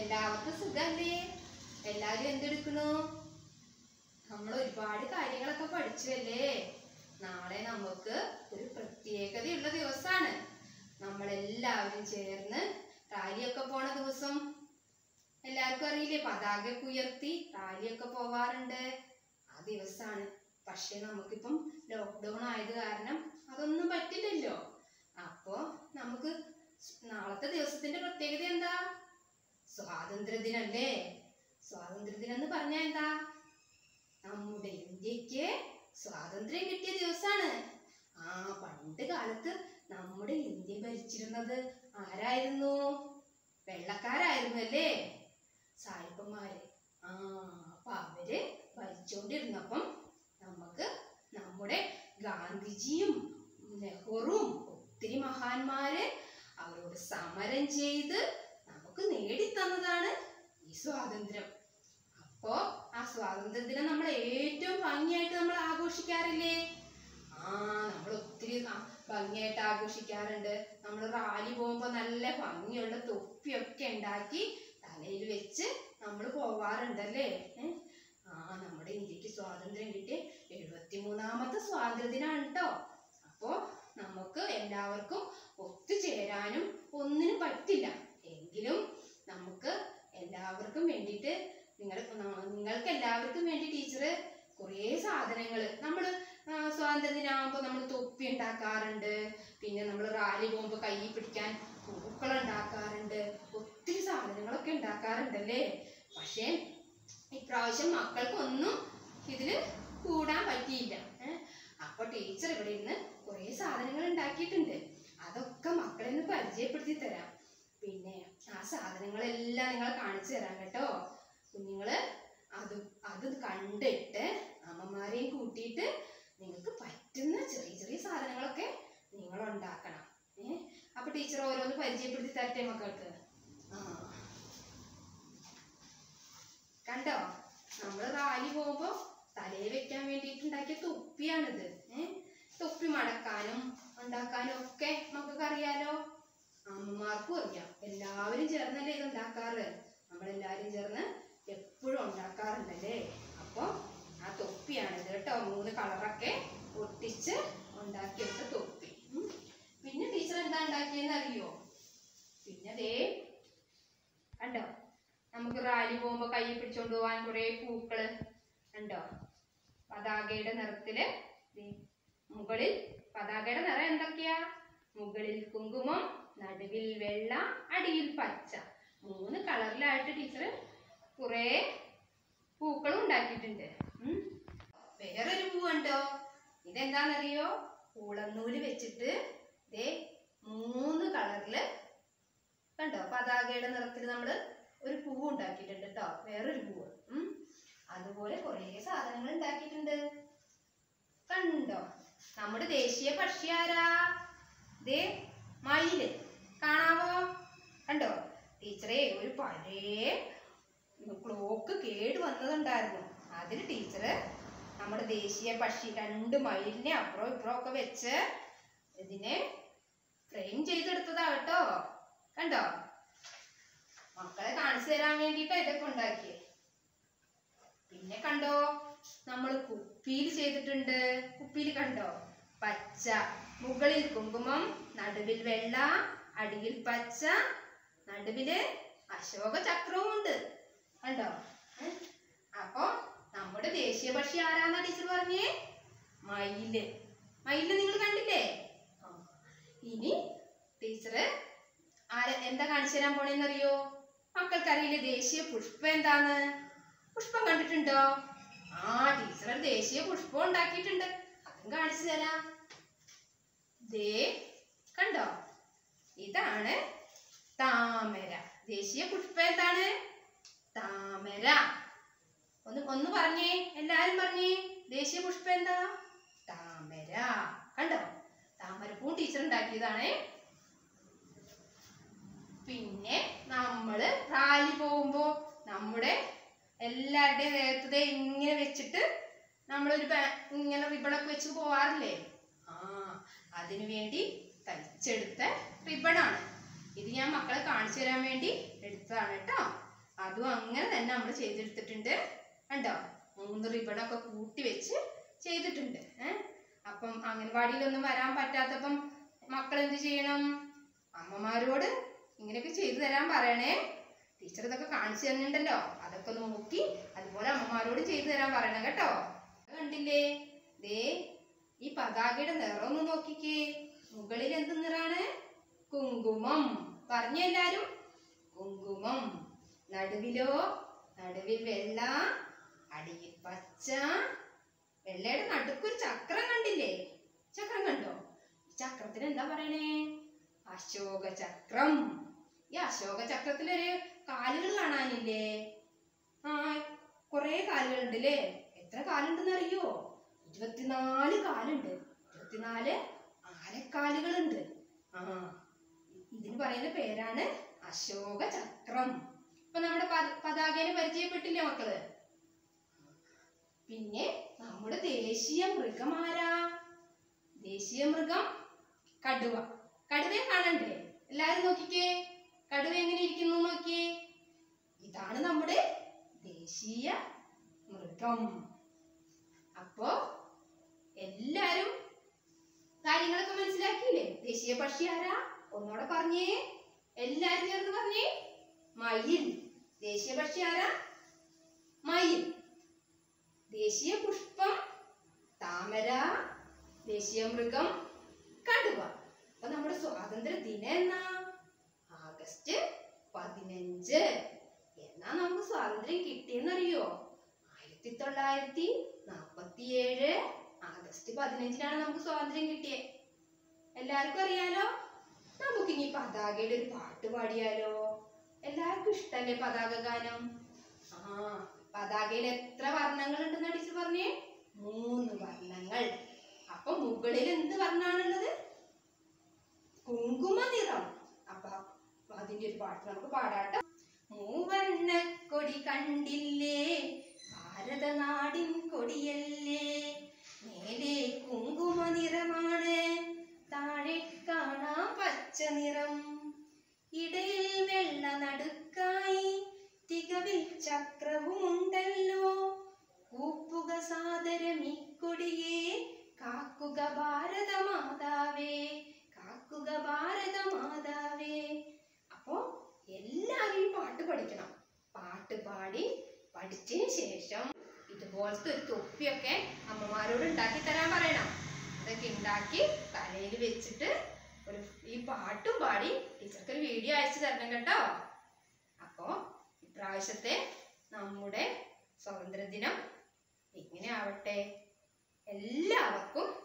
എല്ലാവർക്കും സുഖല്ലേ എല്ലാരും എന്തെടുക്കണു നമ്മൾ ഒരുപാട് കാര്യങ്ങളൊക്കെ പഠിച്ചുവല്ലേ നാളെ നമുക്ക് ഒരു പ്രത്യേകതയുള്ള ദിവസമാണ് നമ്മളെല്ലാവരും ചേർന്ന് റാലിയൊക്കെ പോണ ദിവസം എല്ലാവർക്കും അറിയില്ലേ പതാകയൊക്കെ ഉയർത്തി റാലിയൊക്കെ പോവാറുണ്ട് ആ ദിവസമാണ് പക്ഷെ നമുക്കിപ്പം ലോക്ക്ഡൗൺ ആയത് കാരണം അതൊന്നും പറ്റില്ലല്ലോ അപ്പോ നമുക്ക് നാളത്തെ ദിവസത്തിന്റെ പ്രത്യേകത എന്താ സ്വാതന്ത്ര്യദിനല്ലേ സ്വാതന്ത്ര്യദിനം എന്ന് പറഞ്ഞാൽ എന്താ നമ്മുടെ ഇന്ത്യക്ക് സ്വാതന്ത്ര്യം കിട്ടിയ ദിവസാണ് ആ പണ്ട് കാലത്ത് നമ്മുടെ ഇന്ത്യ ഭരിച്ചിരുന്നത് ആരായിരുന്നു വെള്ളക്കാരായിരുന്നു അല്ലേ സായിപ്പന്മാര് ആ അപ്പൊ അവര് ഭരിച്ചോണ്ടിരുന്നപ്പം നമുക്ക് നമ്മുടെ ഗാന്ധിജിയും നെഹ്റുവും ഒത്തിരി മഹാന്മാര് അവരോട് സമരം ചെയ്ത് നമുക്ക് നേടിത്തന്നതാണ് ഈ സ്വാതന്ത്ര്യം അപ്പോ ആ സ്വാതന്ത്ര്യ ദിനം നമ്മൾ ഏറ്റവും ഭംഗിയായിട്ട് നമ്മൾ ആഘോഷിക്കാറില്ലേ ആ നമ്മൾ ഒത്തിരി ആ ഭംഗിയായിട്ട് ആഘോഷിക്കാറുണ്ട് നമ്മൾ റാലി പോകുമ്പോൾ നല്ല ഭംഗിയുള്ള തൊപ്പിയൊക്കെ ഉണ്ടാക്കി തലയിൽ വെച്ച് നമ്മൾ പോവാറുണ്ടല്ലേ ഏ? ആ നമ്മുടെ ഇന്ത്യക്ക് സ്വാതന്ത്ര്യം കിട്ടിയ എഴുപത്തി മൂന്നാമത്തെ സ്വാതന്ത്ര്യ ദിനാണ് കേട്ടോ അപ്പോ നമുക്ക് എല്ലാവർക്കും ഒത്തുചേരാനും ഒന്നിനും പറ്റില്ല എങ്കിലും നമുക്ക് എല്ലാവർക്കും വേണ്ടിയിട്ട് നിങ്ങൾ നിങ്ങൾക്ക് എല്ലാവർക്കും വേണ്ടി ടീച്ചർ കുറേ സാധനങ്ങൾ നമ്മൾ സ്വാതന്ത്ര്യദിനാകുമ്പോൾ നമ്മൾ തൊപ്പി ഉണ്ടാക്കാറുണ്ട് പിന്നെ നമ്മൾ റാലി പോകുമ്പോൾ കൈ പിടിക്കാൻ പൂക്കൾ ഉണ്ടാക്കാറുണ്ട് ഒത്തിരി സാധനങ്ങളൊക്കെ ഉണ്ടാക്കാറുണ്ടല്ലേ പക്ഷേ ഇപ്രാവശ്യം മക്കൾക്കൊന്നും ഇതില് കൂടാൻ പറ്റിയില്ല ഏ? അപ്പൊ ടീച്ചർ ഇവിടെ ഇരുന്ന് കുറേ സാധനങ്ങൾ ഉണ്ടാക്കിയിട്ടുണ്ട് അതൊക്കെ മക്കളെ ഒന്ന് പരിചയപ്പെടുത്തി തരാം പിന്നെ ആ സാധനങ്ങളെല്ലാം നിങ്ങളെ കാണിച്ചു തരാം കേട്ടോ കുഞ്ഞുങ്ങള് അത് അത് കണ്ടിട്ട് അമ്മമാരെയും കൂട്ടിയിട്ട് നിങ്ങൾക്ക് പറ്റുന്ന ചെറിയ ചെറിയ സാധനങ്ങളൊക്കെ നിങ്ങൾ ഉണ്ടാക്കണം ഏ അപ്പൊ ടീച്ചർ ഓരോന്ന് പരിചയപ്പെടുത്തി തരട്ടെ മക്കൾക്ക് ആ കണ്ടോ നമ്മൾ റാലി പോകുമ്പോ തലയിൽ വെക്കാൻ വേണ്ടിയിട്ട് ഉണ്ടാക്കിയ തൊപ്പിയാണിത് ഏ തൊപ്പി മടക്കാനും ഉണ്ടാക്കാനും ഒക്കെ മക്കൾക്ക് അറിയാലോ അമ്മമാർക്കും അറിയാം എല്ലാവരും ചേർന്നല്ലേ ഇത് ഉണ്ടാക്കാറ് നമ്മളെല്ലാവരും ചേർന്ന് എപ്പോഴും ഉണ്ടാക്കാറുണ്ടല്ലേ അപ്പോൾ ആ തൊപ്പിയാണിത് കേട്ടോ മൂന്ന് കളറൊക്കെ ഒട്ടിച്ച് ഉണ്ടാക്കിയെടുത്ത തൊപ്പി ഉം. പിന്നെ ടീച്ചർ എന്താ ഉണ്ടാക്കിയെന്ന് അറിയോ പിന്നെ ദേ കണ്ടോ നമുക്ക് റാലി പോകുമ്പോ കൈ പിടിച്ചോണ്ട് പോവാൻ കുറെ പൂക്കള് കണ്ടോ പതാകയുടെ നിറത്തില് ദേ മുകളിൽ പതാകയുടെ നിറം എന്തൊക്കെയാ മുകളിൽ കുങ്കുമം നടുവിൽ വെള്ള അടിയിൽ പച്ച മൂന്ന് കളറിലായിട്ട് ടീച്ചർ കുറെ പൂക്കളും ഉണ്ടാക്കിയിട്ടുണ്ട് ഉം. വേറൊരു പൂവുണ്ടോ ഇതെന്താണെന്നറിയോ പൂളന്നൂല് വെച്ചിട്ട് ദേ മൂന്ന് കളറില് കണ്ടോ പതാകയുടെ നിറത്തിൽ നമ്മൾ ഒരു പൂവ് ഉണ്ടാക്കിയിട്ടുണ്ട് കേട്ടോ വേറൊരു പൂവ് ഉം. അതുപോലെ കുറേ സാധനങ്ങൾ ഉണ്ടാക്കിയിട്ടുണ്ട് കണ്ടോ നമ്മുടെ ദേശീയ പക്ഷി ആരാ ദേ മയില് കാണാവോ കണ്ടോ ടീച്ചറെ ഒരു പഴയ ക്ലോക്ക് കേട് വന്നതുണ്ടായിരുന്നു അതിൽ ടീച്ചർ നമ്മുടെ ദേശീയ പക്ഷി രണ്ട് മയിലിനെ അപ്പുറം ഇപ്പുറം ഒക്കെ വെച്ച് ഇതിനെ ഫ്രെയിം ചെയ്തെടുത്തതാ കേട്ടോ കണ്ടോ മക്കളെ കാണിച്ചു തരാൻ വേണ്ടിട്ടാ ഇതൊക്കെ ഉണ്ടാക്കിയേ പിന്നെ കണ്ടോ നമ്മൾ കുപ്പിയിൽ ചെയ്തിട്ടുണ്ട് കുപ്പിയിൽ കണ്ടോ പച്ച മുകളിൽ കുങ്കുമം നടുവിൽ വെള്ള അടിയിൽ പച്ച നടുവില് അശോക ചക്രവും ഉണ്ട് കണ്ടോ ഏ? അപ്പൊ നമ്മുടെ ദേശീയ പക്ഷി ആരാന്നാ ടീച്ചർ പറഞ്ഞേ മയില് മയില് നിങ്ങൾ കണ്ടില്ലേ ആ. ഇനി ടീച്ചറ് ആരെ എന്താ കാണിച്ചു തരാൻ പോണേന്നറിയോ മക്കൾക്കറിയില്ലേ ദേശീയ പുഷ്പം എന്താണ് പുഷ്പം കണ്ടിട്ടുണ്ടോ ആ ടീച്ചർ ഒരു ദേശീയ പുഷ്പം ഉണ്ടാക്കിയിട്ടുണ്ട് അതും കാണിച്ചു തരാം ദേ കണ്ടോ ഇതാണ് താമര ദേശീയ പുഷ്പം എന്താണ് താമര ഒന്ന് ഒന്ന് പറഞ്ഞേ എല്ലാരും പറഞ്ഞേ ദേശീയ പുഷ്പം എന്താ താമര കണ്ടോ താമരപ്പൂ ടീച്ചർ ഉണ്ടാക്കിയതാണേ പിന്നെ നമ്മള് റാലി പോകുമ്പോ നമ്മുടെ എല്ലാവരുടെയും ദേഹത്തത് ഇങ്ങനെ വെച്ചിട്ട് നമ്മളൊരു ബാ- ഇങ്ങനെ റിബണൊക്കെ വെച്ച് പോവാറില്ലേ ആ അതിനു വേണ്ടി തയ്ച്ചെടുത്ത റിബണാണ് ഇത് ഞാൻ മക്കളെ കാണിച്ചു തരാൻ വേണ്ടി എടുത്തതാണ് കേട്ടോ അതും അങ്ങനെ തന്നെ നമ്മൾ ചെയ്തെടുത്തിട്ടുണ്ട് കണ്ടോ മൂന്ന് റിബണൊക്കെ കൂട്ടി വെച്ച് ചെയ്തിട്ടുണ്ട് ഏഹ് അപ്പം അംഗൻവാടിയിലൊന്നും വരാൻ പറ്റാത്തപ്പം മക്കൾ എന്ത് ചെയ്യണം അമ്മമാരോട് ഇങ്ങനെയൊക്കെ ചെയ്തു തരാൻ പറയണേ ടീച്ചർ ഇതൊക്കെ കാണിച്ചു തന്നിട്ടുണ്ടല്ലോ അതൊക്കെ ഒന്ന് നോക്കി അതുപോലെ അമ്മമാരോട് ചെയ്തു തരാൻ പറയണം കേട്ടോ കണ്ടില്ലേ ദേ ഈ പതാകയുടെ നിറം ഒന്ന് നോക്കിക്കേ മുകളിൽ എന്ത് നിറാണ് കുങ്കുമം പറഞ്ഞ എല്ലാരും കുങ്കുമം നടുവിലോ നടുവിൽ വെള്ള അടിയിൽ പച്ച വെള്ളയുടെ നടുക്കൊരു ചക്രം കണ്ടില്ലേ ചക്രം കണ്ടോ ഈ ചക്രത്തിന് എന്താ പറയണേ അശോക ചക്രം ഈ അശോക ചക്രത്തിലൊരു കാലുകൾ കാണാനില്ലേ ആ കൊറേ കാലുകൾ ഉണ്ട് അല്ലേ എത്ര കാലുണ്ടെന്ന് അറിയോ ഇരുപത്തിനാല് കാലുണ്ട് ഇരുപത്തിനാല് ആനക്കാലുകളുണ്ട് ആ ഇതിന് പറയുന്ന പേരാണ് അശോക ചക്രം ഇപ്പൊ നമ്മുടെ പ- പതാകേനെ പരിചയപ്പെട്ടില്ലേ മക്കള് പിന്നെ നമ്മുടെ ദേശീയ മൃഗമാരാ ദേശീയ മൃഗം കടുവ കടുവയെ കാണണ്ടേ എല്ലാരും നോക്കിക്കേ കടുവ എങ്ങനെ ഇരിക്കുന്നു നോക്കിയേ ഇതാണ് നമ്മുടെ ദേശീയ മൃഗം അപ്പോ എല്ലാരും കാര്യങ്ങളൊക്കെ മനസ്സിലാക്കിയില്ലേ ദേശീയ പക്ഷി ആരാ ഒന്നുകൂടെ പറഞ്ഞേ എല്ലാരും ചേർന്ന് പറഞ്ഞേ മയിൽ ദേശീയ പക്ഷി ആരാ മയിൽ ദേശീയ പുഷ്പം താമര ദേശീയ മൃഗം കടുവ അപ്പൊ നമ്മുടെ സ്വാതന്ത്ര്യ ദിനം എന്നാ ആഗസ്റ്റ് പതിനഞ്ച് എന്നാ നമുക്ക് സ്വാതന്ത്ര്യം കിട്ടിയെന്നറിയോ ആയിരത്തി തൊള്ളായിരത്തി നാപ്പത്തി ഏഴ് ആഗസ്റ്റ് പതിനഞ്ചിനാണ് നമുക്ക് സ്വാതന്ത്ര്യം കിട്ടിയേ എല്ലാവർക്കും അറിയാലോ നമുക്കിനി പതാകയുടെ ഒരു പാട്ട് പാടിയാലോ എല്ലാവർക്കും ഇഷ്ടല്ലേ പതാക ഗാനം ആ പതാകയിൽ എത്ര വർണ്ണങ്ങൾ ഉണ്ടെന്ന് ടീച്ചർ പറഞ്ഞേ മൂന്ന് വർണ്ണങ്ങൾ അപ്പൊ മുകളിൽ എന്ത് വർണ്ണാണുള്ളത് കുങ്കുമ നിറം അപ്പൊ അതിന്റെ ഒരു പാട്ട് നമുക്ക് പാടാട്ടോ മൂവർണ്ണക്കൊടി കണ്ടില്ലേ ഭാരതനാടിൻ കൊടിയല്ലേ മേലെ കുങ്കുമ നിറമാണ് താഴെ കാണാം പച്ച നിറം ഇടയിൽ വെള്ള നടുക്കായി തികവിൽ ചക്രവുമുണ്ടല്ലോ കൂപ്പുക സാദരം ഇക്കൊടിയെ കാക്കുക ഭാരത മാതാവേ കാക്കുക ഭാരത മാതാവേ അപ്പോ എല്ലാവരും ഈ പാട്ട് പഠിക്കണം പാട്ട് പാടി പഠിച്ചതിന് ശേഷം ഇതുപോലത്തെ ഒരു തൊപ്പിയൊക്കെ അമ്മമാരോട് ഉണ്ടാക്കി തരാൻ പറയണം അതൊക്കെ ഉണ്ടാക്കി തലയിൽ വെച്ചിട്ട് ഒരു ഈ പാട്ടും പാടി ടീച്ചർക്ക് ഒരു വീഡിയോ അയച്ചു തരണം കേട്ടോ അപ്പോ ഇപ്രാവശ്യത്തെ നമ്മുടെ സ്വാതന്ത്ര്യദിനം ഇങ്ങനെ ആവട്ടെ എല്ലാവർക്കും